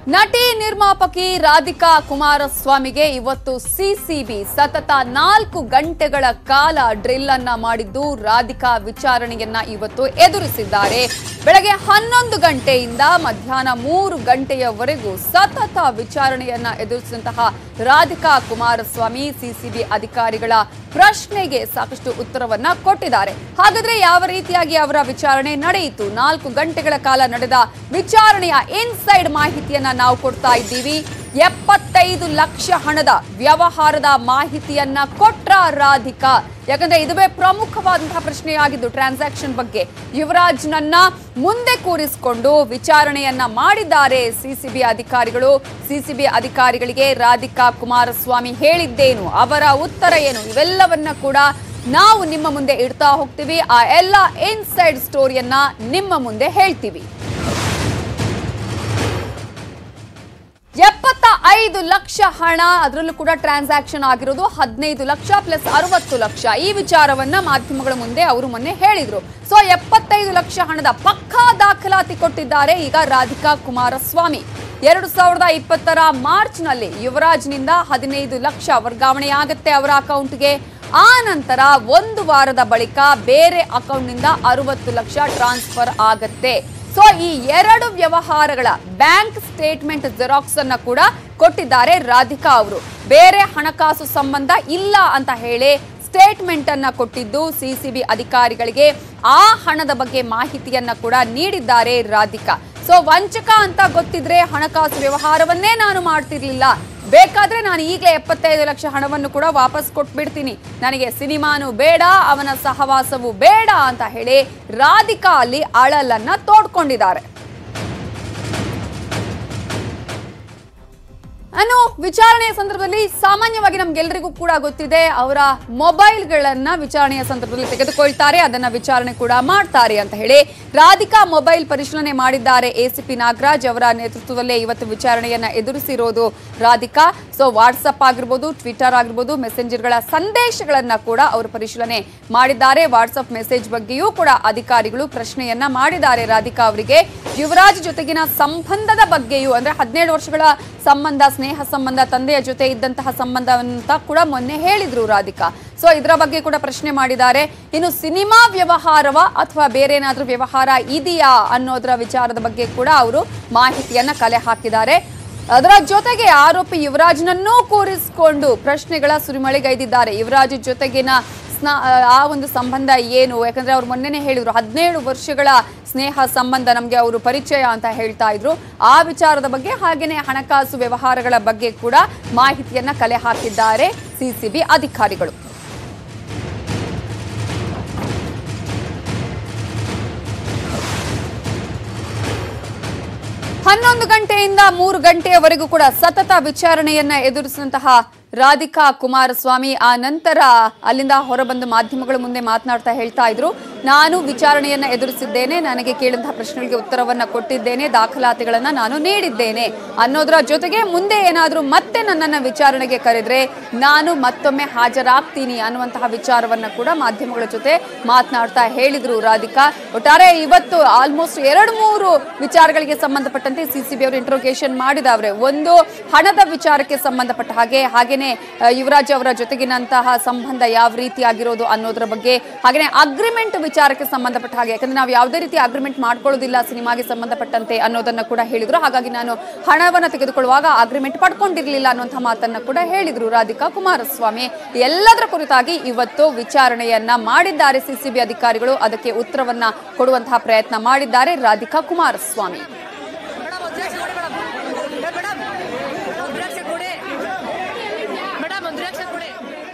ನಟಿ ನಿರ್ಮಾಪಕಿ ರಾಧಿಕಾ ಕುಮಾರಸ್ವಾಮಿಗೆ ಇವತ್ತು ಸಿಸಿಬಿ ಸತತ ನಾಲ್ಕು ಗಂಟೆಗಳ ಕಾಲ ಡ್ರಿಲ್ ಅನ್ನ ಮಾಡಿದ್ದು ರಾಧಿಕಾ ವಿಚಾರಣೆಯನ್ನ ಇವತ್ತು ಎದುರಿಸಿದ್ದಾರೆ ಬೆಳಗ್ಗೆ ಹನ್ನೊಂದು ಗಂಟೆಯಿಂದ ಮಧ್ಯಾಹ್ನ ಮೂರು ಗಂಟೆಯವರೆಗೂ ಸತತ ವಿಚಾರಣೆಯನ್ನ ಎದುರಿಸಿದಂತಹ ರಾಧಿಕಾ ಕುಮಾರಸ್ವಾಮಿ ಸಿಸಿಬಿ ಅಧಿಕಾರಿಗಳ ಪ್ರಶ್ನೆಗೆ ಸಾಕಷ್ಟು ಉತ್ತರವನ್ನ ಕೊಟ್ಟಿದ್ದಾರೆ ಹಾಗಾದ್ರೆ ಯಾವ ರೀತಿಯಾಗಿ ಅವರ ವಿಚಾರಣೆ ನಡೆಯಿತು ನಾಲ್ಕು ಗಂಟೆಗಳ ಕಾಲ ನಡೆದ ವಿಚಾರಣೆಯ ಇನ್ಸೈಡ್ ಮಾಹಿತಿಯನ್ನ ನಾವು ಕೊಡ್ತಾ ಇದ್ದೀವಿ ಎಪ್ಪತ್ತೈದು ಲಕ್ಷ ಹಣದ ವ್ಯವಹಾರದ ಮಾಹಿತಿಯನ್ನ ಕೊಟ್ರ ರಾಧಿಕಾ ಯಾಕಂದ್ರೆ ಇದುವೇ ಪ್ರಮುಖವಾದಂತಹ ಪ್ರಶ್ನೆಯಾಗಿದ್ದು ಟ್ರಾನ್ಸಾಕ್ಷನ್ ಬಗ್ಗೆ ಯುವರಾಜ್ನನ್ನ ಮುಂದೆ ಕೂರಿಸಿಕೊಂಡು ವಿಚಾರಣೆಯನ್ನ ಮಾಡಿದ್ದಾರೆ ಸಿಸಿಬಿ ಅಧಿಕಾರಿಗಳು ಸಿಸಿಬಿ ಅಧಿಕಾರಿಗಳಿಗೆ ರಾಧಿಕಾ ಕುಮಾರಸ್ವಾಮಿ ಹೇಳಿದ್ದೇನು ಅವರ ಉತ್ತರ ಏನು ಇವೆಲ್ಲವನ್ನ ಕೂಡ ನಾವು ನಿಮ್ಮ ಮುಂದೆ ಇಡ್ತಾ ಹೋಗ್ತೀವಿ ಆ ಎಲ್ಲ ಇನ್ಸೈಡ್ ಸ್ಟೋರಿಯನ್ನ ನಿಮ್ಮ ಮುಂದೆ ಹೇಳ್ತೀವಿ ಎಪ್ಪತ್ತ ಐದು ಲಕ್ಷ ಹಣ ಅದರಲ್ಲೂ ಕೂಡ ಟ್ರಾನ್ಸಾಕ್ಷನ್ ಆಗಿರೋದು ಹದಿನೈದು ಲಕ್ಷ ಪ್ಲಸ್ ಅರವತ್ತು ಲಕ್ಷ ಈ ವಿಚಾರವನ್ನ ಮಾಧ್ಯಮಗಳ ಮುಂದೆ ಅವರು ಮೊನ್ನೆ ಹೇಳಿದ್ರು ಸೊ ಎಪ್ಪತ್ತೈದು ಲಕ್ಷ ಹಣದ ಪಕ್ಕಾ ದಾಖಲಾತಿ ಕೊಟ್ಟಿದ್ದಾರೆ ಈಗ ರಾಧಿಕಾ ಕುಮಾರಸ್ವಾಮಿ ಎರಡು ಸಾವಿರದ ಇಪ್ಪತ್ತರ ಮಾರ್ಚ್ನಲ್ಲಿ ಯುವರಾಜ್ನಿಂದ ಹದಿನೈದು ಲಕ್ಷ ವರ್ಗಾವಣೆಯಾಗತ್ತೆ ಅವರ ಅಕೌಂಟ್ಗೆ ಆ ನಂತರ ಒಂದು ವಾರದ ಬಳಿಕ ಬೇರೆ ಅಕೌಂಟ್ನಿಂದ ಅರವತ್ತು ಲಕ್ಷ ಟ್ರಾನ್ಸ್ಫರ್ ಆಗತ್ತೆ ಸೊ ಈ ಎರಡು ವ್ಯವಹಾರಗಳ ಬ್ಯಾಂಕ್ ಸ್ಟೇಟ್ಮೆಂಟ್ ಜೆರಾಕ್ಸ್ ಅನ್ನ ಕೂಡ ಕೊಟ್ಟಿದ್ದಾರೆ ರಾಧಿಕಾ ಅವರು ಬೇರೆ ಹಣಕಾಸು ಸಂಬಂಧ ಇಲ್ಲ ಅಂತ ಹೇಳಿ ಸ್ಟೇಟ್ಮೆಂಟ್ ಅನ್ನ ಕೊಟ್ಟಿದ್ದು ಸಿಸಿಬಿ ಅಧಿಕಾರಿಗಳಿಗೆ ಆ ಹಣದ ಬಗ್ಗೆ ಮಾಹಿತಿಯನ್ನ ಕೂಡ ನೀಡಿದ್ದಾರೆ ರಾಧಿಕಾ ಸೊ ವಂಚಕ ಅಂತ ಗೊತ್ತಿದ್ರೆ ಹಣಕಾಸು ವ್ಯವಹಾರವನ್ನೇ ನಾನು ಮಾಡ್ತಿರ್ಲಿಲ್ಲ ಬೇಕಾದ್ರೆ ನಾನು ಈಗಲೇ ಎಪ್ಪತ್ತೈದು ಲಕ್ಷ ಹಣವನ್ನು ಕೂಡ ವಾಪಸ್ ಕೊಟ್ಬಿಡ್ತೀನಿ ನನಗೆ ಸಿನಿಮಾನು ಬೇಡ ಅವನ ಸಹವಾಸವು ಬೇಡ ಅಂತ ಹೇಳಿ ರಾಧಿಕಾ ಅಲ್ಲಿ ಅಳಲನ್ನ ತೋಡ್ಕೊಂಡಿದ್ದಾರೆ ಅನ್ನು ವಿಚಾರಣೆಯ ಸಂದರ್ಭದಲ್ಲಿ ಸಾಮಾನ್ಯವಾಗಿ ನಮ್ಗೆಲ್ರಿಗೂ ಕೂಡ ಗೊತ್ತಿದೆ ಅವರ ಮೊಬೈಲ್ಗಳನ್ನ ವಿಚಾರಣೆಯ ಸಂದರ್ಭದಲ್ಲಿ ತೆಗೆದುಕೊಳ್ತಾರೆ ಅದನ್ನ ವಿಚಾರಣೆ ಕೂಡ ಮಾಡ್ತಾರೆ ಅಂತ ಹೇಳಿ ರಾಧಿಕಾ ಮೊಬೈಲ್ ಪರಿಶೀಲನೆ ಮಾಡಿದ್ದಾರೆ ಎಸಿಪಿ ನಾಗರಾಜ್ ಅವರ ನೇತೃತ್ವದಲ್ಲೇ ಇವತ್ತು ವಿಚಾರಣೆಯನ್ನ ಎದುರಿಸಿರೋದು ರಾಧಿಕಾ ಸೊ ವಾಟ್ಸಪ್ ಆಗಿರ್ಬೋದು ಟ್ವಿಟರ್ ಆಗಿರ್ಬೋದು ಮೆಸೆಂಜರ್ಗಳ ಸಂದೇಶಗಳನ್ನ ಕೂಡ ಅವರು ಪರಿಶೀಲನೆ ಮಾಡಿದ್ದಾರೆ ವಾಟ್ಸಪ್ ಮೆಸೇಜ್ ಬಗ್ಗೆಯೂ ಕೂಡ ಅಧಿಕಾರಿಗಳು ಪ್ರಶ್ನೆಯನ್ನ ಮಾಡಿದ್ದಾರೆ ರಾಧಿಕಾ ಅವರಿಗೆ ಯುವರಾಜ್ ಜೊತೆಗಿನ ಸಂಬಂಧದ ಬಗ್ಗೆಯೂ ಅಂದ್ರೆ ಹದಿನೇಳು ವರ್ಷಗಳ ಸಂಬಂಧ ಸ್ನೇಹ ಸಂಬಂಧ ತಂದೆಯ ಜೊತೆ ಇದ್ದಂತಹ ಸಂಬಂಧ ಅಂತ ಕೂಡ ಮೊನ್ನೆ ಹೇಳಿದ್ರು ರಾಧಿಕಾ ಸೊ ಇದರ ಬಗ್ಗೆ ಕೂಡ ಪ್ರಶ್ನೆ ಮಾಡಿದ್ದಾರೆ ಇನ್ನು ಸಿನಿಮಾ ವ್ಯವಹಾರವ ಅಥವಾ ಬೇರೆ ಏನಾದ್ರೂ ವ್ಯವಹಾರ ಇದೆಯಾ ಅನ್ನೋದರ ವಿಚಾರದ ಬಗ್ಗೆ ಕೂಡ ಅವರು ಮಾಹಿತಿಯನ್ನ ಕಲೆ ಹಾಕಿದ್ದಾರೆ ಅದರ ಜೊತೆಗೆ ಆರೋಪಿ ಯುವರಾಜ್ನನ್ನೂ ಕೂರಿಸಿಕೊಂಡು ಪ್ರಶ್ನೆಗಳ ಸುರಿಮಳೆಗೈದಿದ್ದಾರೆ ಯುವರಾಜ್ ಜೊತೆಗಿನ ಸ್ನ- ಆ ಒಂದು ಸಂಬಂಧ ಏನು ಯಾಕಂದ್ರೆ ಅವ್ರು ಮೊನ್ನೆನೆ ಹೇಳಿದ್ರು ಹದಿನೇಳು ವರ್ಷಗಳ ಸ್ನೇಹ ಸಂಬಂಧ ನಮಗೆ ಅವರು ಪರಿಚಯ ಅಂತ ಹೇಳ್ತಾ ಇದ್ರು ಆ ವಿಚಾರದ ಬಗ್ಗೆ ಹಾಗೇನೆ ಹಣಕಾಸು ವ್ಯವಹಾರಗಳ ಬಗ್ಗೆ ಕೂಡ ಮಾಹಿತಿಯನ್ನ ಕಲೆ ಹಾಕಿದ್ದಾರೆ ಸಿಸಿಬಿ ಅಧಿಕಾರಿಗಳು ಹನ್ನೊಂದು ಗಂಟೆಯಿಂದ ಮೂರು ಗಂಟೆಯವರೆಗೂ ಕೂಡ ಸತತ ವಿಚಾರಣೆಯನ್ನ ಎದುರಿಸಿದಂತಹ ರಾಧಿಕಾ ಕುಮಾರಸ್ವಾಮಿ ಆ ನಂತರ ಅಲ್ಲಿಂದ ಹೊರಬಂದು ಮಾಧ್ಯಮಗಳ ಮುಂದೆ ಮಾತನಾಡ್ತಾ ಹೇಳ್ತಾ ಇದ್ರು ನಾನು ವಿಚಾರಣೆಯನ್ನ ಎದುರಿಸಿದ್ದೇನೆ ನನಗೆ ಕೇಳಿದಂತಹ ಪ್ರಶ್ನೆಗಳಿಗೆ ಉತ್ತರವನ್ನ ಕೊಟ್ಟಿದ್ದೇನೆ ದಾಖಲಾತಿಗಳನ್ನ ನಾನು ನೀಡಿದ್ದೇನೆ ಅನ್ನೋದರ ಜೊತೆಗೆ ಮುಂದೆ ಏನಾದರೂ ಮತ್ತೆ ನನ್ನನ್ನ ವಿಚಾರಣೆಗೆ ಕರೆದ್ರೆ ನಾನು ಮತ್ತೊಮ್ಮೆ ಹಾಜರಾಗ್ತೀನಿ ಅನ್ನುವಂತಹ ವಿಚಾರವನ್ನ ಕೂಡ ಮಾಧ್ಯಮಗಳ ಜೊತೆ ಮಾತನಾಡ್ತಾ ಹೇಳಿದ್ರು ರಾಧಿಕಾ ಒಟ್ಟಾರೆ ಇವತ್ತು ಆಲ್ಮೋಸ್ಟ್ ಎರಡು ಮೂರು ವಿಚಾರಗಳಿಗೆ ಸಂಬಂಧಪಟ್ಟಂತೆ ಸಿಸಿಬಿ ಅವರು ಇಂಟ್ರೋಗೇಷನ್ ಮಾಡಿದವ್ರೆ ಒಂದು ಹಣದ ವಿಚಾರಕ್ಕೆ ಸಂಬಂಧಪಟ್ಟ ಹಾಗೆ ಹಾಗೇನೆ ಆ, ಯುವರಾಜ್ ಅವರ ಜೊತೆಗಿನಂತಹ ಸಂಬಂಧ ಯಾವ ರೀತಿ ಆಗಿರೋದು ಅನ್ನೋದ್ರ ಬಗ್ಗೆ ಹಾಗೇನೆ ಅಗ್ರಿಮೆಂಟ್ ವಿಚಾರಕ್ಕೆ ಸಂಬಂಧಪಟ್ಟ ಹಾಗೆ ಯಾಕಂದ್ರೆ ನಾವು ಯಾವುದೇ ರೀತಿ ಅಗ್ರಿಮೆಂಟ್ ಮಾಡ್ಕೊಳ್ಳೋದಿಲ್ಲ ಸಿನಿಮಾಗೆ ಸಂಬಂಧಪಟ್ಟಂತೆ ಅನ್ನೋದನ್ನ ಕೂಡ ಹೇಳಿದ್ರು ಹಾಗಾಗಿ ನಾನು ಹಣವನ್ನ ತೆಗೆದುಕೊಳ್ಳುವಾಗ ಅಗ್ರಿಮೆಂಟ್ ಪಡ್ಕೊಂಡಿರ್ಲಿಲ್ಲ ಅನ್ನುವಂಥ ಮಾತನ್ನ ಕೂಡ ಹೇಳಿದ್ರು ರಾಧಿಕಾ ಕುಮಾರಸ್ವಾಮಿ ಎಲ್ಲದರ ಕುರಿತಾಗಿ ಇವತ್ತು ವಿಚಾರಣೆಯನ್ನ ಮಾಡಿದ್ದಾರೆ ಸಿಸಿಬಿ ಅಧಿಕಾರಿಗಳು ಅದಕ್ಕೆ ಉತ್ತರವನ್ನ ಕೊಡುವಂತಹ ಪ್ರಯತ್ನ ಮಾಡಿದ್ದಾರೆ ರಾಧಿಕಾ ಕುಮಾರಸ್ವಾಮಿ ಮೇಡಮ್ ರುದ್ರಾಕ್ಷ ಕೊಡಿ ಮೇಡಮ್ ರುದ್ರಾಕ್ಷ ಕೊಡಿ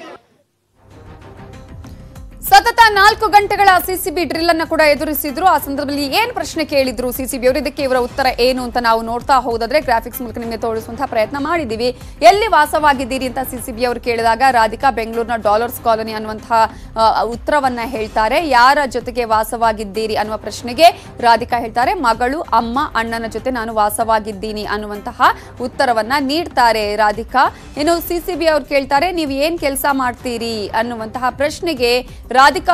ಸತತ ನಾಲ್ಕು ಗಂಟೆಗಳ ಸಿಸಿಬಿ ಡ್ರಿಲ್ ಅನ್ನ ಕೂಡ ಎದುರಿಸಿದ್ರು ಆ ಸಂದರ್ಭದಲ್ಲಿ ಏನ್ ಪ್ರಶ್ನೆ ಕೇಳಿದ್ರು ಸಿಸಿಬಿ ಅವರು ಇದಕ್ಕೆ ಇವರ ಉತ್ತರ ಏನು ಅಂತ ನಾವು ನೋಡ್ತಾ ಹೋದಾದ್ರೆ ಗ್ರಾಫಿಕ್ಸ್ ಮೂಲಕ ನಿಮಗೆ ತೋರಿಸುವಂತಹ ಪ್ರಯತ್ನ ಮಾಡಿದ್ದೀವಿ ಎಲ್ಲಿ ವಾಸವಾಗಿದ್ದೀರಿ ಅಂತ ಸಿಸಿಬಿ ಅವರು ಕೇಳಿದಾಗ ರಾಧಿಕಾ ಬೆಂಗಳೂರಿನ ಡಾಲರ್ಸ್ ಕಾಲೋನಿ ಅನ್ನುವಂತಹ ಆ, ಉತ್ತರವನ್ನ ಹೇಳ್ತಾರೆ ಯಾರ ಜೊತೆಗೆ ವಾಸವಾಗಿದ್ದೀರಿ ಅನ್ನುವ ಪ್ರಶ್ನೆಗೆ ರಾಧಿಕಾ ಹೇಳ್ತಾರೆ ಮಗಳು ಅಮ್ಮ ಅಣ್ಣನ ಜೊತೆ ನಾನು ವಾಸವಾಗಿದ್ದೀನಿ ಅನ್ನುವಂತಹ ಉತ್ತರವನ್ನ ನೀಡ್ತಾರೆ ರಾಧಿಕಾ ಇನ್ನು ಸಿಸಿಬಿ ಅವ್ರು ಕೇಳ್ತಾರೆ ನೀವು ಏನ್ ಕೆಲಸ ಮಾಡ್ತೀರಿ ಅನ್ನುವಂತಹ ಪ್ರಶ್ನೆಗೆ ರಾಧಿಕಾ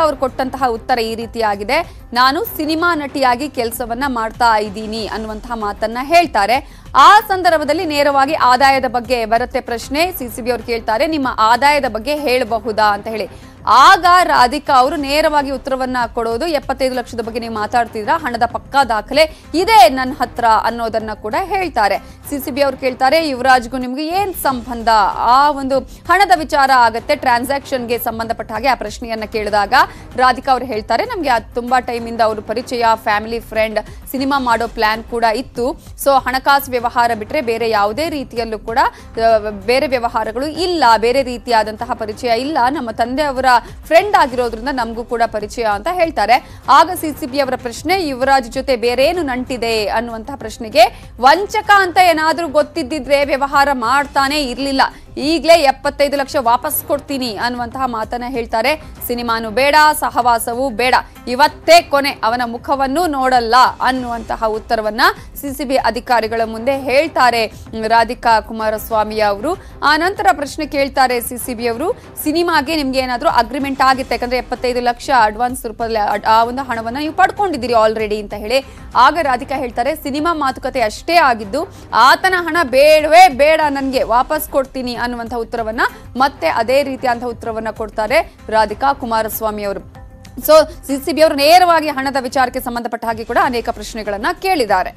ಅವರು ಕೊಟ್ಟಂತಹ ಉತ್ತರ ಈ ರೀತಿಯಾಗಿದೆ ನಾನು ಸಿನಿಮಾ ನಟಿಯಾಗಿ ಕೆಲಸವನ್ನ ಮಾಡ್ತಾ ಇದ್ದೀನಿ ಅನ್ನುವಂತಹ ಮಾತನ್ನ ಹೇಳ್ತಾರೆ ಆ ಸಂದರ್ಭದಲ್ಲಿ ನೇರವಾಗಿ ಆದಾಯದ ಬಗ್ಗೆ ಬರುತ್ತೆ ಪ್ರಶ್ನೆ ಸಿಸಿಬಿ ಅವರು ಕೇಳ್ತಾರೆ ನಿಮ್ಮ ಆದಾಯದ ಬಗ್ಗೆ ಹೇಳಬಹುದಾ ಅಂತ ಹೇಳಿ ಆಗ ರಾಧಿಕಾ ಅವರು ನೇರವಾಗಿ ಉತ್ತರವನ್ನ ಕೊಡೋದು ಎಪ್ಪತ್ತೈದು ಲಕ್ಷದ ಬಗ್ಗೆ ನೀವು ಮಾತಾಡ್ತಿದ್ರ ಹಣದ ಪಕ್ಕಾ ದಾಖಲೆ ಇದೆ ನನ್ನ ಹತ್ರ ಅನ್ನೋದನ್ನ ಕೂಡ ಹೇಳ್ತಾರೆ ಸಿಸಿಬಿ ಅವರು ಕೇಳ್ತಾರೆ ಯುವರಾಜ್ಗೂ ನಿಮ್ಗೆ ಏನ್ ಸಂಬಂಧ ಆ ಒಂದು ಹಣದ ವಿಚಾರ ಆಗತ್ತೆ ಟ್ರಾನ್ಸಾಕ್ಷನ್ಗೆ ಸಂಬಂಧಪಟ್ಟ ಹಾಗೆ ಆ ಪ್ರಶ್ನೆಯನ್ನ ಕೇಳಿದಾಗ ರಾಧಿಕಾ ಅವರು ಹೇಳ್ತಾರೆ ನಮ್ಗೆ ಅದು ತುಂಬಾ ಟೈಮಿಂದ ಅವರು ಪರಿಚಯ ಫ್ಯಾಮಿಲಿ ಫ್ರೆಂಡ್ ಸಿನಿಮಾ ಮಾಡೋ ಪ್ಲಾನ್ ಕೂಡ ಇತ್ತು ಸೊ ಹಣಕಾಸು ವ್ಯವಹಾರ ಬಿಟ್ರೆ ಬೇರೆ ಯಾವುದೇ ರೀತಿಯಲ್ಲೂ ಕೂಡ ಆ, ಬೇರೆ ವ್ಯವಹಾರಗಳು ಇಲ್ಲ ಬೇರೆ ರೀತಿಯಾದಂತಹ ಪರಿಚಯ ಇಲ್ಲ ನಮ್ಮ ತಂದೆ ಅವರ ಫ್ರೆಂಡ್ ಆಗಿರೋದ್ರಿಂದ ನಮಗೂ ಕೂಡ ಪರಿಚಯ ಅಂತ ಹೇಳ್ತಾರೆ ಆಗ ಸಿಸಿಬಿ ಅವರ ಪ್ರಶ್ನೆ ಯುವರಾಜ್ ಜೊತೆ ಬೇರೇನು ನಂಟಿದೆ ಅನ್ನುವಂತಹ ಪ್ರಶ್ನೆಗೆ ವಂಚಕ ಅಂತ ಏನಾದ್ರೂ ಗೊತ್ತಿದ್ದಿದ್ರೆ ವ್ಯವಹಾರ ಮಾಡ್ತಾನೆ ಇರ್ಲಿಲ್ಲ ಈಗಲೇ ಎಪ್ಪತ್ತೈದು ಲಕ್ಷ ವಾಪಸ್ ಕೊಡ್ತೀನಿ ಅನ್ನುವಂತಹ ಮಾತನ್ನ ಹೇಳ್ತಾರೆ ಸಿನಿಮಾನು ಬೇಡ ಸಹವಾಸವೂ ಬೇಡ ಇವತ್ತೇ ಕೊನೆ ಅವನ ಮುಖವನ್ನು ನೋಡಲ್ಲ ಅನ್ನುವಂತಹ ಉತ್ತರವನ್ನ ಸಿಸಿಬಿ ಅಧಿಕಾರಿಗಳ ಮುಂದೆ ಹೇಳ್ತಾರೆ ಮ್, ರಾಧಿಕಾ ಕುಮಾರಸ್ವಾಮಿ ಅವರು ಆ ನಂತರ ಪ್ರಶ್ನೆ ಕೇಳ್ತಾರೆ ಸಿಸಿಬಿ ಅವರು ಸಿನಿಮಾಗೆ ನಿಮ್ಗೆ ಏನಾದ್ರೂ ಅಗ್ರಿಮೆಂಟ್ ಆಗುತ್ತೆ ಯಾಕಂದ್ರೆ ಎಪ್ಪತ್ತೈದು ಲಕ್ಷ ಅಡ್ವಾನ್ಸ್ ರೂಪದಲ್ಲಿ ಅಡ್- ಆ ಒಂದು ಹಣವನ್ನ ನೀವು ಪಡ್ಕೊಂಡಿದ್ದೀರಿ ಆಲ್ರೆಡಿ ಅಂತ ಹೇಳಿ ಆಗ ರಾಧಿಕಾ ಹೇಳ್ತಾರೆ ಸಿನಿಮಾ ಮಾತುಕತೆ ಅಷ್ಟೇ ಆಗಿದ್ದು ಆತನ ಹಣ ಬೇಡವೇ ಬೇಡ ನನಗೆ ವಾಪಸ್ ಕೊಡ್ತೀನಿ ಅನ್ನುವಂಥ ಉತ್ತರವನ್ನ ಮತ್ತೆ ಅದೇ ರೀತಿಯಾದಂತಹ ಉತ್ತರವನ್ನ ಕೊಡ್ತಾರೆ ರಾಧಿಕಾ ಕುಮಾರಸ್ವಾಮಿ ಅವರು ಸೊ ಸಿಸಿಬಿ ಅವರು ನೇರವಾಗಿ ಹಣದ ವಿಚಾರಕ್ಕೆ ಸಂಬಂಧಪಟ್ಟ ಹಾಗೆ ಕೂಡ ಅನೇಕ ಪ್ರಶ್ನೆಗಳನ್ನ ಕೇಳಿದ್ದಾರೆ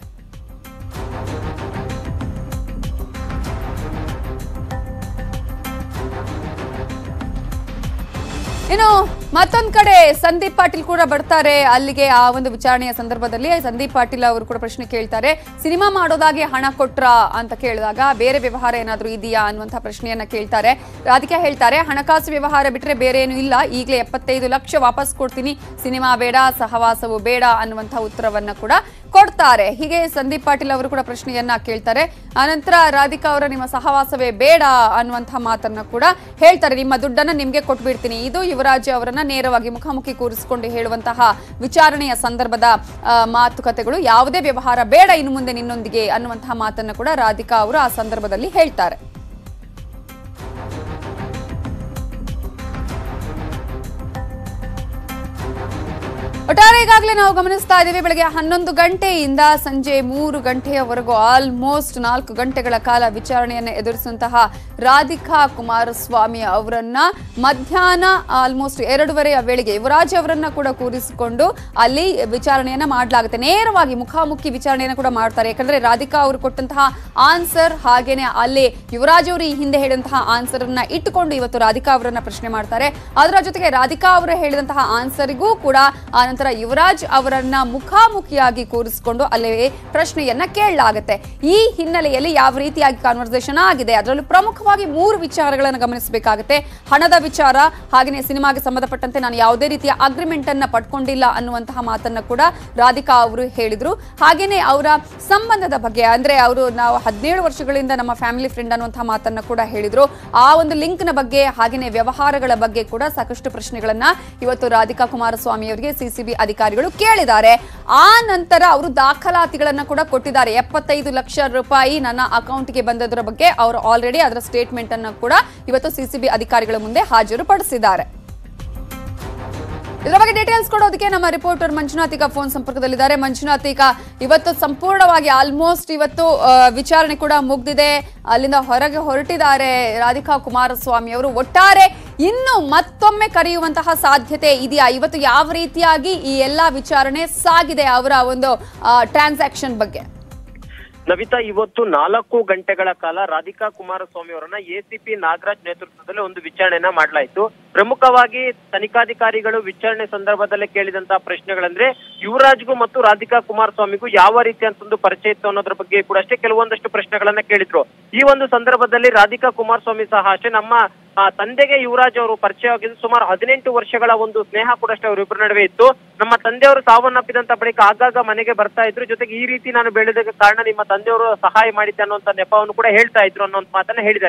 ಇನ್ನು ಮತ್ತೊಂದ್ ಕಡೆ ಸಂದೀಪ್ ಪಾಟೀಲ್ ಕೂಡ ಬರ್ತಾರೆ ಅಲ್ಲಿಗೆ ಆ ಒಂದು ವಿಚಾರಣೆಯ ಸಂದರ್ಭದಲ್ಲಿ ಸಂದೀಪ್ ಪಾಟೀಲ್ ಅವರು ಕೂಡ ಪ್ರಶ್ನೆ ಕೇಳ್ತಾರೆ ಸಿನಿಮಾ ಮಾಡೋದಾಗಿ ಹಣ ಕೊಟ್ರಾ ಅಂತ ಕೇಳಿದಾಗ ಬೇರೆ ವ್ಯವಹಾರ ಏನಾದ್ರೂ ಇದೆಯಾ ಅನ್ನುವಂಥ ಪ್ರಶ್ನೆಯನ್ನ ಕೇಳ್ತಾರೆ ರಾಧಿಕಾ ಹೇಳ್ತಾರೆ ಹಣಕಾಸು ವ್ಯವಹಾರ ಬಿಟ್ರೆ ಬೇರೆ ಏನು ಇಲ್ಲ ಈಗಲೇ ಎಪ್ಪತ್ತೈದು ಲಕ್ಷ ವಾಪಸ್ ಕೊಡ್ತೀನಿ ಸಿನಿಮಾ ಬೇಡ ಸಹವಾಸವು ಬೇಡ ಅನ್ನುವಂಥ ಉತ್ತರವನ್ನ ಕೂಡ ಕೊಡ್ತಾರೆ ಹೀಗೆ ಸಂದೀಪ್ ಪಾಟೀಲ್ ಅವರು ಕೂಡ ಪ್ರಶ್ನೆಯನ್ನ ಕೇಳ್ತಾರೆ ಆನಂತರ ರಾಧಿಕಾ ಅವರ ನಿಮ್ಮ ಸಹವಾಸವೇ ಬೇಡ ಅನ್ನುವಂಥ ಮಾತನ್ನ ಕೂಡ ಹೇಳ್ತಾರೆ ನಿಮ್ಮ ದುಡ್ಡನ್ನ ನಿಮ್ಗೆ ಕೊಟ್ಬಿಡ್ತೀನಿ ಇದು ಯುವರಾಜ್ ಅವರನ್ನ ನೇರವಾಗಿ ಮುಖಾಮುಖಿ ಕೂರಿಸಿಕೊಂಡು ಹೇಳುವಂತಹ ವಿಚಾರಣೆಯ ಸಂದರ್ಭದ ಆ, ಮಾತುಕತೆಗಳು ಯಾವುದೇ ವ್ಯವಹಾರ ಬೇಡ ಇನ್ನು ಮುಂದೆ ನಿನ್ನೊಂದಿಗೆ ಅನ್ನುವಂತಹ ಮಾತನ್ನ ಕೂಡ ರಾಧಿಕಾ ಅವರು ಆ ಸಂದರ್ಭದಲ್ಲಿ ಹೇಳ್ತಾರೆ ಒಟ್ಟಾರೆ ಈಗಾಗಲೇ ನಾವು ಗಮನಿಸ್ತಾ ಇದ್ದೀವಿ ಬೆಳಗ್ಗೆ ಹನ್ನೊಂದು ಗಂಟೆಯಿಂದ ಸಂಜೆ ಮೂರು ಗಂಟೆಯವರೆಗೂ ಆಲ್ಮೋಸ್ಟ್ ನಾಲ್ಕು ಗಂಟೆಗಳ ಕಾಲ ವಿಚಾರಣೆಯನ್ನು ಎದುರಿಸುವಂತಹ ರಾಧಿಕಾ ಕುಮಾರಸ್ವಾಮಿ ಅವರನ್ನ ಮಧ್ಯಾಹ್ನ ಆಲ್ಮೋಸ್ಟ್ ಎರಡೂವರೆಯ ವೇಳೆಗೆ ಯುವರಾಜ್ ಅವರನ್ನ ಕೂಡ ಕೂರಿಸಿಕೊಂಡು ಅಲ್ಲಿ ವಿಚಾರಣೆಯನ್ನ ಮಾಡಲಾಗುತ್ತೆ ನೇರವಾಗಿ ಮುಖಾಮುಖಿ ವಿಚಾರಣೆಯನ್ನ ಕೂಡ ಮಾಡ್ತಾರೆ ಯಾಕಂದ್ರೆ ರಾಧಿಕಾ ಅವರು ಕೊಟ್ಟಂತಹ ಆನ್ಸರ್ ಹಾಗೇನೆ ಅಲ್ಲಿ ಯುವರಾಜ್ ಅವರು ಈ ಹಿಂದೆ ಹೇಳಿದಂತಹ ಆನ್ಸರ್ ಅನ್ನ ಇಟ್ಟುಕೊಂಡು ಇವತ್ತು ರಾಧಿಕಾ ಅವರನ್ನ ಪ್ರಶ್ನೆ ಮಾಡ್ತಾರೆ ಅದರ ಜೊತೆಗೆ ರಾಧಿಕಾ ಅವರು ಹೇಳಿದಂತಹ ಆನ್ಸರ್ಗೂ ಕೂಡ ಆನಂತರ ಯುವರಾಜ್ ಅವರನ್ನ ಮುಖಾಮುಖಿಯಾಗಿ ಕೂರಿಸಿಕೊಂಡು ಅಲ್ಲಿ ಪ್ರಶ್ನೆಯನ್ನ ಕೇಳಲಾಗುತ್ತೆ ಈ ಹಿನ್ನೆಲೆಯಲ್ಲಿ ಯಾವ ರೀತಿಯಾಗಿ ಕಾನ್ವರ್ಸೇಷನ್ ಆಗಿದೆ ಅದರಲ್ಲೂ ಪ್ರಮುಖವಾಗಿ ಮೂರು ವಿಚಾರಗಳನ್ನು ಗಮನಿಸಬೇಕಾಗುತ್ತೆ ಹಣದ ವಿಚಾರ ಹಾಗೆಯೇ ಸಿನಿಮಾಗೆ ಸಂಬಂಧಪಟ್ಟಂತೆ ನಾನು ಯಾವುದೇ ರೀತಿಯ ಅಗ್ರಿಮೆಂಟ್ ಅನ್ನ ಪಡ್ಕೊಂಡಿಲ್ಲ ಅನ್ನುವಂತಹ ಮಾತನ್ನ ಕೂಡ ರಾಧಿಕಾ ಅವರು ಹೇಳಿದ್ರು ಹಾಗೇನೆ ಅವರ ಸಂಬಂಧದ ಬಗ್ಗೆ ಅಂದ್ರೆ ಅವರು ನಾವು ಹದಿನೇಳು ವರ್ಷಗಳಿಂದ ನಮ್ಮ ಫ್ಯಾಮಿಲಿ ಫ್ರೆಂಡ್ ಅನ್ನುವಂತಹ ಮಾತನ್ನ ಕೂಡ ಹೇಳಿದ್ರು ಆ ಒಂದು ಲಿಂಕ್ ನ ಬಗ್ಗೆ ಹಾಗೇನೆ ವ್ಯವಹಾರಗಳ ಬಗ್ಗೆ ಕೂಡ ಸಾಕಷ್ಟು ಪ್ರಶ್ನೆಗಳನ್ನ ಇವತ್ತು ರಾಧಿಕಾ ಕುಮಾರಸ್ವಾಮಿ ಅವರಿಗೆ ಸಿಸಿಬಿ ಅಧಿಕಾರಿಗಳು ಕೇಳಿದ್ದಾರೆ ಆ ನಂತರ ಅವರು ದಾಖಲಾತಿಗಳನ್ನ ಕೂಡ ಕೊಟ್ಟಿದ್ದಾರೆ ಎಪ್ಪತ್ತೈದು ಲಕ್ಷ ರೂಪಾಯಿ ನನ್ನ ಅಕೌಂಟ್ಗೆ ಬಂದದರ ಬಗ್ಗೆ ಅವರು ಆಲ್ರೆಡಿ ಅದರ ಸ್ಟೇಟ್ಮೆಂಟ್ ಅನ್ನು ಕೂಡ ಇವತ್ತು ಸಿಸಿಬಿ ಅಧಿಕಾರಿಗಳ ಮುಂದೆ ಹಾಜರುಪಡಿಸಿದ್ದಾರೆ ಇದರ ಬಗ್ಗೆ ಡೀಟೇಲ್ಸ್ ಕೊಡೋದಕ್ಕೆ ನಮ್ಮ ರಿಪೋರ್ಟರ್ ಮಂಜುನಾಥ್ ಈಗ ಫೋನ್ ಸಂಪರ್ಕದಲ್ಲಿದ್ದಾರೆ ಮಂಜುನಾಥ್ ಈಗ ಇವತ್ತು ಸಂಪೂರ್ಣವಾಗಿ ಆಲ್ಮೋಸ್ಟ್ ಇವತ್ತು ಆ, ವಿಚಾರಣೆ ಕೂಡ ಮುಗ್ದಿದೆ ಅಲ್ಲಿಂದ ಹೊರಗೆ ಹೊರಟಿದ್ದಾರೆ ರಾಧಿಕಾ ಕುಮಾರಸ್ವಾಮಿ ಅವರು ಒಟ್ಟಾರೆ ಇನ್ನು ಮತ್ತೊಮ್ಮೆ ಕರೆಯುವಂತಹ ಸಾಧ್ಯತೆ ಇದೆಯಾ ಇವತ್ತು ಯಾವ ರೀತಿಯಾಗಿ ಈ ಎಲ್ಲಾ ವಿಚಾರಣೆ ಸಾಗಿದೆ ಅವರ ಒಂದು ಟ್ರಾನ್ಸಾಕ್ಷನ್ ಬಗ್ಗೆ ನವಿತಾ ಇವತ್ತು ನಾಲ್ಕು ಗಂಟೆಗಳ ಕಾಲ ರಾಧಿಕಾ ಕುಮಾರಸ್ವಾಮಿ ಅವರನ್ನ ಎಸಿಪಿ ನಾಗರಾಜ್ ನೇತೃತ್ವದಲ್ಲಿ ಒಂದು ವಿಚಾರಣೆಯನ್ನ ಮಾಡಲಾಯಿತು ಪ್ರಮುಖವಾಗಿ ತನಿಖಾಧಿಕಾರಿಗಳು ವಿಚಾರಣೆ ಸಂದರ್ಭದಲ್ಲೇ ಕೇಳಿದಂತಹ ಪ್ರಶ್ನೆಗಳಂದ್ರೆ ಯುವರಾಜ್ಗೂ ಮತ್ತು ರಾಧಿಕಾ ಕುಮಾರಸ್ವಾಮಿಗೂ ಯಾವ ರೀತಿ ಅಂತಂದು ಪರಿಚಯ ಇತ್ತು ಅನ್ನೋದ್ರ ಬಗ್ಗೆ ಕೂಡ ಅಷ್ಟೇ ಕೆಲವೊಂದಷ್ಟು ಪ್ರಶ್ನೆಗಳನ್ನ ಕೇಳಿದ್ರು ಈ ಒಂದು ಸಂದರ್ಭದಲ್ಲಿ ರಾಧಿಕಾ ಕುಮಾರಸ್ವಾಮಿ ಸಹ ಅಷ್ಟೇ ನಮ್ಮ ಆ, ತಂದೆಗೆ ಯುವರಾಜ್ ಅವರು ಪರಿಚಯ ಆಗಿದ್ದು ಸುಮಾರು ಹದಿನೆಂಟು ವರ್ಷಗಳ ಒಂದು ಸ್ನೇಹ ಕೂಡ ಅಷ್ಟೇ ಅವರಿಬ್ಬರ ನಡುವೆ ಇತ್ತು ನಮ್ಮ ತಂದೆಯವರು ಸಾವನ್ನಪ್ಪಿದಂತ ಬಳಿಕ ಆಗಾಗ ಮನೆಗೆ ಬರ್ತಾ ಇದ್ರು ಜೊತೆಗೆ ಈ ರೀತಿ ನಾನು ಬೆಳೆದಕ್ಕೆ ಕಾರಣ ನಿಮ್ಮ ತಂದೆಯವರು ಸಹಾಯ ಮಾಡಿದ್ದೆ ಅನ್ನುವಂತ ನೆಪವನ್ನು ಕೂಡ ಹೇಳ್ತಾ ಇದ್ರು ಅನ್ನೋ ಮಾತನ್ನ ಹೇಳಿದ್ದಾರೆ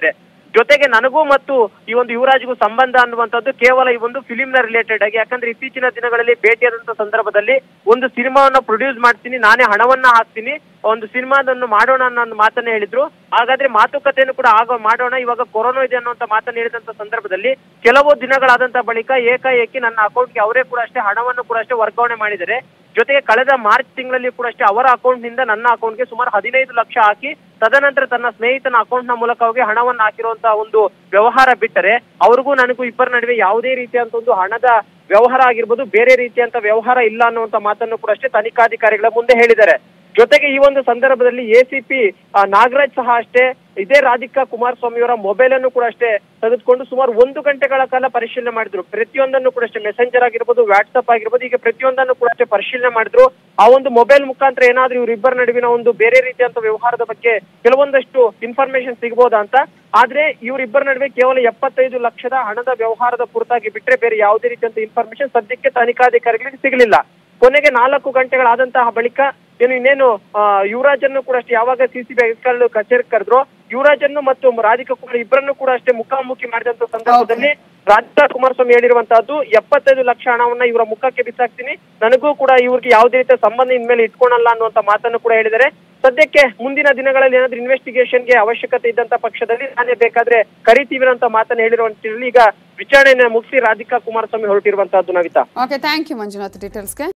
ಜೊತೆಗೆ ನನಗೂ ಮತ್ತು ಈ ಒಂದು ಯುವರಾಜ್ಗೂ ಸಂಬಂಧ ಅನ್ನುವಂಥದ್ದು ಕೇವಲ ಈ ಒಂದು ಫಿಲಿಂ ನ ರಿಲೇಟೆಡ್ ಆಗಿ ಯಾಕಂದ್ರೆ ಇತ್ತೀಚಿನ ದಿನಗಳಲ್ಲಿ ಭೇಟಿಯಾದಂತ ಸಂದರ್ಭದಲ್ಲಿ ಒಂದು ಸಿನಿಮಾವನ್ನ ಪ್ರೊಡ್ಯೂಸ್ ಮಾಡ್ತೀನಿ ನಾನೇ ಹಣವನ್ನ ಹಾಕ್ತೀನಿ ಒಂದು ಸಿನಿಮಾದನ್ನು ಮಾಡೋಣ ಅನ್ನೋ ಒಂದು ಮಾತನ್ನ ಹೇಳಿದ್ರು ಹಾಗಾದ್ರೆ ಮಾತುಕತೆಯನ್ನು ಕೂಡ ಆಗ ಮಾಡೋಣ ಇವಾಗ ಕೊರೋನಾ ಇದೆ ಅನ್ನುವಂತ ಮಾತನ್ನ ಹೇಳಿದಂತ ಸಂದರ್ಭದಲ್ಲಿ ಕೆಲವು ದಿನಗಳಾದಂತ ಬಳಿಕ ಏಕಾಏಕಿ ನನ್ನ ಅಕೌಂಟ್ಗೆ ಅವರೇ ಕೂಡ ಅಷ್ಟೇ ಹಣವನ್ನು ಕೂಡ ಅಷ್ಟೇ ವರ್ಗಾವಣೆ ಮಾಡಿದ್ದಾರೆ ಜೊತೆಗೆ ಕಳೆದ ಮಾರ್ಚ್ ತಿಂಗಳಲ್ಲಿ ಕೂಡ ಅಷ್ಟೇ ಅವರ ಅಕೌಂಟ್ ನಿಂದ ನನ್ನ ಅಕೌಂಟ್ಗೆ ಸುಮಾರು ಹದಿನೈದು ಲಕ್ಷ ಹಾಕಿ ತದನಂತರ ತನ್ನ ಸ್ನೇಹಿತನ ಅಕೌಂಟ್ ನ ಮೂಲಕವಾಗಿ ಹಣವನ್ನು ಹಾಕಿರುವಂತಹ ಒಂದು ವ್ಯವಹಾರ ಬಿಟ್ಟರೆ ಅವ್ರಿಗೂ ನನಗೂ ಇಬ್ಬರ ನಡುವೆ ಯಾವುದೇ ರೀತಿಯಂತ ಒಂದು ಹಣದ ವ್ಯವಹಾರ ಆಗಿರ್ಬೋದು ಬೇರೆ ರೀತಿಯಂತ ವ್ಯವಹಾರ ಇಲ್ಲ ಅನ್ನುವಂತ ಮಾತನ್ನು ಕೂಡ ಅಷ್ಟೇ ತನಿಖಾಧಿಕಾರಿಗಳ ಮುಂದೆ ಹೇಳಿದ್ದಾರೆ ಜೊತೆಗೆ ಈ ಒಂದು ಸಂದರ್ಭದಲ್ಲಿ ಎಸಿಪಿ ನಾಗರಾಜ್ ಸಹ ಅಷ್ಟೇ ಇದೇ ರಾಧಿಕಾ ಕುಮಾರಸ್ವಾಮಿ ಅವರ ಮೊಬೈಲ್ ಅನ್ನು ಕೂಡ ಅಷ್ಟೇ ತೆಗೆದುಕೊಂಡು ಸುಮಾರು ಒಂದು ಗಂಟೆಗಳ ಕಾಲ ಪರಿಶೀಲನೆ ಮಾಡಿದ್ರು ಪ್ರತಿಯೊಂದನ್ನು ಕೂಡ ಅಷ್ಟೇ ಮೆಸೆಂಜರ್ ಆಗಿರ್ಬೋದು ವಾಟ್ಸ್ಆಪ್ ಆಗಿರ್ಬೋದು ಈಗ ಪ್ರತಿಯೊಂದನ್ನು ಕೂಡ ಅಷ್ಟೇ ಪರಿಶೀಲನೆ ಮಾಡಿದ್ರು ಆ ಒಂದು ಮೊಬೈಲ್ ಮುಖಾಂತರ ಏನಾದ್ರೂ ಇವರಿಬ್ಬರ ನಡುವಿನ ಒಂದು ಬೇರೆ ರೀತಿಯಂತ ವ್ಯವಹಾರದ ಬಗ್ಗೆ ಕೆಲವೊಂದಷ್ಟು ಇನ್ಫಾರ್ಮೇಶನ್ ಸಿಗ್ಬೋದಾ ಅಂತ ಆದ್ರೆ ಇವರಿಬ್ಬರ ನಡುವೆ ಕೇವಲ ಎಪ್ಪತ್ತೈದು ಲಕ್ಷದ ಹಣದ ವ್ಯವಹಾರದ ಕುರಿತಾಗಿ ಬಿಟ್ರೆ ಬೇರೆ ಯಾವುದೇ ರೀತಿಯಂತ ಇನ್ಫಾರ್ಮೇಶನ್ ಸದ್ಯಕ್ಕೆ ತನಿಖಾಧಿಕಾರಿಗಳಿಗೆ ಸಿಗಲಿಲ್ಲ ಕೊನೆಗೆ ನಾಲ್ಕು ಗಂಟೆಗಳಾದಂತಹ ಬಳಿಕ ಏನು ಇನ್ನೇನು ಆ, ಯುವರಾಜ್ ಅನ್ನು ಕೂಡ ಅಷ್ಟೇ ಯಾವಾಗ ಸಿಸಿಬಿ ಅಧಿಕಾರಿಗಳು ಕಚೇರಿ ಕರೆದ್ರು ಯುವರಾಜ್ ಅನ್ನು ಮತ್ತು ರಾಧಿಕಾ ಕುಮಾರ್ ಇಬ್ಬರನ್ನು ಕೂಡ ಅಷ್ಟೇ ಮುಖಾಮುಖಿ ಮಾಡಿದಂತ ಸಂದರ್ಭದಲ್ಲಿ ರಾಧಿಕಾ ಕುಮಾರಸ್ವಾಮಿ ಹೇಳಿರುವಂತಹದ್ದು ಎಪ್ಪತ್ತೈದು ಲಕ್ಷ ಹಣವನ್ನ ಇವರ ಮುಖಕ್ಕೆ ಬಿಸಾಕ್ತೀನಿ ನನಗೂ ಕೂಡ ಇವ್ರಿಗೆ ಯಾವುದೇ ರೀತಿಯ ಸಂಬಂಧ ಇನ್ಮೇಲೆ ಇಟ್ಕೊಳಲ್ಲ ಅನ್ನುವಂತ ಮಾತನ್ನು ಕೂಡ ಹೇಳಿದ್ದಾರೆ ಸದ್ಯಕ್ಕೆ ಮುಂದಿನ ದಿನಗಳಲ್ಲಿ ಏನಾದ್ರೂ ಇನ್ವೆಸ್ಟಿಗೇಷನ್ಗೆ ಅವಶ್ಯಕತೆ ಇದ್ದಂತ ಪಕ್ಷದಲ್ಲಿ ನಾನೇ ಬೇಕಾದ್ರೆ ಕರಿತೀವಿ ಅಂತ ಮಾತನ್ನ ಹೇಳಿರುವಂತ ಈಗ ವಿಚಾರಣೆಯನ್ನ ಮುಗಿಸಿ ರಾಧಿಕಾ ಕುಮಾರಸ್ವಾಮಿ ಹೊರಟಿರುವಂತಹದ್ದು Navita okay thank you Manjunath ಡೀಟೇಲ್ಸ್ಗೆ